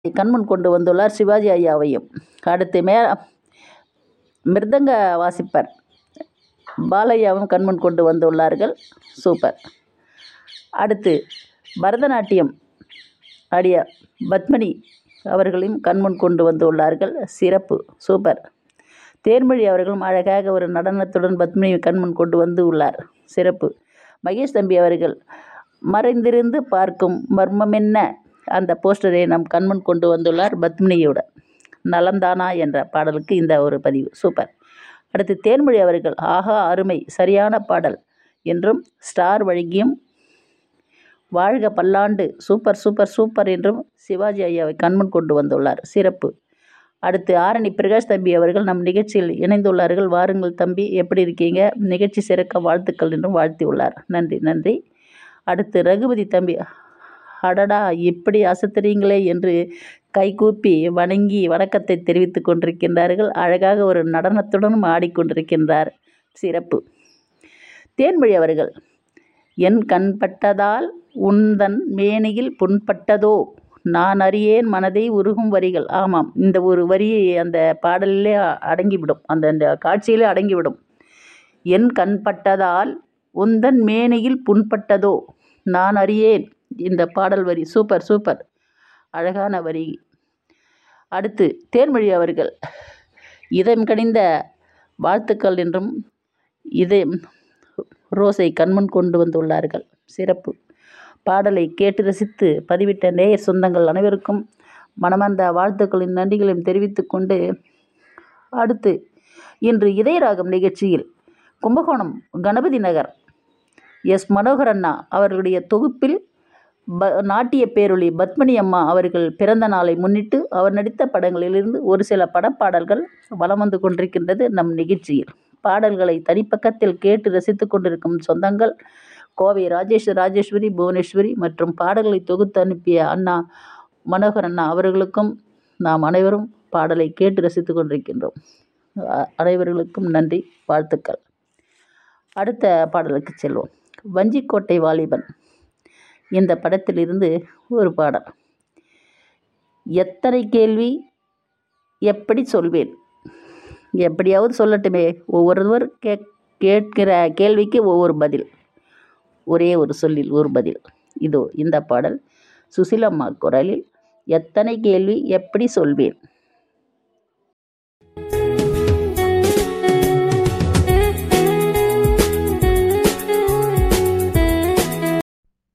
கண்முன் கொண்டு வந்துள்ளார் சிவாஜி ஐயாவையும் அடுத்து மே மிருதங்க வாசிப்பர் பாலையாவும் கண்முன் கொண்டு வந்துள்ளார்கள் சூப்பர் அடுத்து பரதநாட்டியம் ஆடிய பத்மினி அவர்களையும் கண்முன் கொண்டு வந்துள்ளார்கள் சிறப்பு சூப்பர் தேன்மொழி அவர்களும் அழகாக ஒரு நடனத்துடன் பத்மினி கண்முன் கொண்டு வந்து உள்ளார் சிறப்பு மகேஷ் தம்பி அவர்கள் மறைந்திருந்து பார்க்கும் மர்மம் என்ன அந்த போஸ்டரை நம் கண்முன் கொண்டு வந்துள்ளார் பத்மினியோட நலம்தானா என்ற பாடலுக்கு இந்த ஒரு பதிவு சூப்பர் அடுத்து தேன்மொழி அவர்கள் ஆஹா அருமை சரியான பாடல் என்றும் ஸ்டார் வழங்கியும் வாழ்க பல்லாண்டு சூப்பர் சூப்பர் சூப்பர் என்றும் சிவாஜி ஐயாவை கண்முன் கொண்டு வந்துள்ளார் சிறப்பு அடுத்து ஆரணி பிரகாஷ் தம்பி அவர்கள் நம் நிகழ்ச்சியில் இணைந்துள்ளார்கள் வாருங்கள் தம்பி எப்படி இருக்கீங்க நிகழ்ச்சி சிறக்க வாழ்த்துக்கள் என்றும் வாழ்த்தியுள்ளார் நன்றி நன்றி அடுத்து ரகுபதி தம்பி அடடா இப்படி அசத்துறீங்களே என்று கைகூப்பி வணங்கி வணக்கத்தை தெரிவித்துக் கொண்டிருக்கின்றார்கள் அழகாக ஒரு நடனத்துடனும் ஆடிக்கொண்டிருக்கின்றார் சிறப்பு தேன்மொழி அவர்கள் என் கண்பட்டதால் உந்தன் மேனியில் புண்பட்டதோ நான் அறியேன் மனதை உருகும் வரிகள் ஆமாம் இந்த ஒரு வரி அந்த பாடலிலே அடங்கிவிடும் அந்த அந்த காட்சியிலே அடங்கிவிடும் என் கண்பட்டதால் உந்தன் மேனியில் புண்பட்டதோ நான் அறியேன் இந்த பாடல் வரி சூப்பர் சூப்பர் அழகான வரி அடுத்து தேன்மொழி அவர்கள் இதயம் கனிந்த வாழ்த்துக்கள் என்றும் இதயம் ரோஸை கண்முன் கொண்டு வந்துள்ளார்கள் சிறப்பு பாடலை கேட்டு ரசித்து பதிவிட்ட நேயர் சொந்தங்கள் அனைவருக்கும் மனமார்ந்த வாழ்த்துக்களின் நன்றிகளையும் தெரிவித்துக் கொண்டு அடுத்து இன்று இதயராகம் நிகழ்ச்சியில் கும்பகோணம் கணபதி நகர் எஸ் மனோகர் அண்ணா அவர்களுடைய தொகுப்பில் ப நாட்டிய பேரொளி பத்மினி அம்மா அவர்கள் பிறந்த நாளை முன்னிட்டு அவர் நடித்த படங்களிலிருந்து ஒரு சில படப்பாடல்கள் வலம் வந்து கொண்டிருக்கின்றது நம் நிகழ்ச்சியில் பாடல்களை தனிப்பக்கத்தில் கேட்டு ரசித்து கொண்டிருக்கும் சொந்தங்கள் கோவை ராஜேஷ் ராஜேஸ்வரி புவனேஸ்வரி மற்றும் பாடல்களை தொகுத்து அனுப்பிய அண்ணா மனோகர் அண்ணா அவர்களுக்கும் நாம் அனைவரும் பாடலை கேட்டு ரசித்து கொண்டிருக்கின்றோம் அனைவர்களுக்கும் நன்றி வாழ்த்துக்கள் அடுத்த பாடலுக்கு செல்வோம் வஞ்சிக்கோட்டை வாலிபன் இந்த படத்திலிருந்து ஒரு பாடல் எத்தனை கேள்வி எப்படி சொல்வேன் எப்படியாவது சொல்லட்டுமே ஒவ்வொருவர் கே கேட்கிற கேள்விக்கு ஒவ்வொரு பதில் ஒரே ஒரு சொல்லில் ஒரு பதில் இதோ இந்த பாடல் சுசிலம்மா குரலில் எத்தனை கேள்வி எப்படி சொல்வேன்